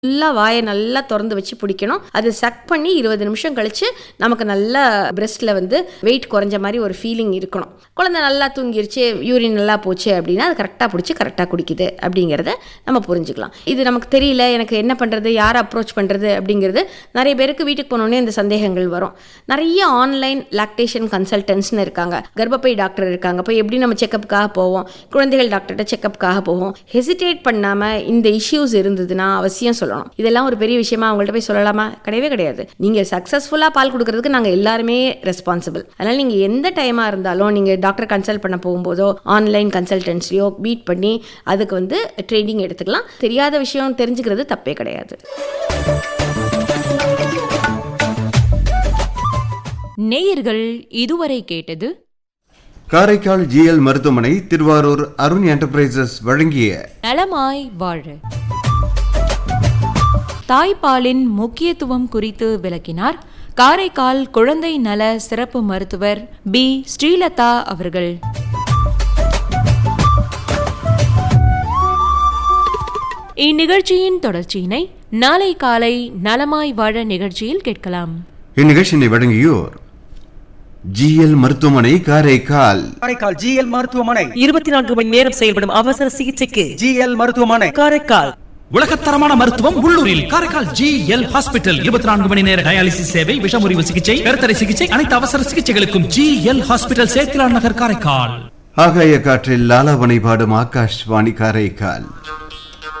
ஃபுல்லாக வாயை நல்லா திறந்து வச்சு பிடிக்கணும் அது சக் பண்ணி இருபது நிமிஷம் கழிச்சு நமக்கு நல்லா பிரெஸ்ட்டில் வந்து வெயிட் குறைஞ்ச மாதிரி ஒரு ஃபீலிங் இருக்கணும் குழந்தை நல்லா தூங்கிருச்சு யூரின் நல்லா போச்சு அப்படின்னா அது கரெக்டாக பிடிச்சி கரெக்டாக குடிக்குது அப்படிங்கிறத நம்ம புரிஞ்சுக்கலாம் இது நமக்கு தெரியல எனக்கு என்ன பண்ணுறது யாரை அப்ரோச் பண்ணுறது அப்படிங்கிறது நிறைய பேருக்கு வீட்டுக்கு போனோடனே இந்த சந்தேகங்கள் வரும் நிறைய ஆன்லைன் லாக்டேஷன் கன்சல்டன்ட்ஸ்னு இருக்காங்க கர்ப்பப்பை டாக்டர் இருக்காங்க போய் எப்படி நம்ம செக்கப்புக்காக போவோம் குழந்தைகள் டாக்டர்கிட்ட செக்கப்புக்காக போவோம் ஹெசிடேட் பண்ணாமல் இந்த இஷ்யூஸ் இருந்ததுன்னா அவசியம் சொல்லணும் இதெல்லாம் ஒரு பெரிய விஷயமா அவங்கள்ட்ட போய் சொல்லலாமா கிடையவே கிடையாது நீங்கள் சக்ஸஸ்ஃபுல்லாக பால் கொடுக்கறதுக்கு நாங்கள் எல்லாருமே ரெஸ்பான்சிபிள் அதனால் நீங்கள் எந்த டைமாக இருந்தாலும் நீங்கள் டாக்டர் கன்சல்ட் பண்ண போகும்போதோ ஆன்லைன் கன்சல்டன்சியோ மீட் பண்ணி அதுக்கு வந்து ட்ரைனிங் எடுத்துக்கலாம் தெரியாத விஷயம் தெரிஞ்சுக்கிறது தப்பே கிடையாது நேயர்கள் இதுவரை கேட்டது காரைக்கால் ஜிஎல் மருத்துவமனை திருவாரூர் அருண் என்டர்பிரைசஸ் வழங்கிய நலமாய் வாழ தாய்ப்பாலின் முக்கியத்துவம் குறித்து விளக்கினார் காரைக்கால் குழந்தை நல சிறப்பு மருத்துவர் பி ஸ்ரீலதா அவர்கள் இந்நிகழ்ச்சியின் தொடர்ச்சியினை நாளை காலை நலமாய் வாழ நிகழ்ச்சியில் கேட்கலாம் இந்நிகழ்ச்சியினை வழங்கியோர் ஜிஎல் மருத்துவமனை காரைக்கால் காரைக்கால் ஜிஎல் மருத்துவமனை இருபத்தி நான்கு மணி நேரம் செயல்படும் அவசர சிகிச்சைக்கு ஜிஎல் மருத்துவமனை காரைக்கால் உலகத்தரமான மருத்துவம் உள்ளூரில் காரைக்கால் ஜி எல் ஹாஸ்பிட்டல் இருபத்தி நான்கு மணி நேர டயாலிசிஸ் சேவை விஷமுறிவு சிகிச்சை கருத்தடை சிகிச்சை அனைத்து அவசர சிகிச்சைகளுக்கும் ஜி எல் ஹாஸ்பிட்டல் சேத்திலான் நகர் காரைக்கால் ஆகாய காற்றில் லாலாவனை பாடும் ஆகாஷ்வாணி காரைக்கால்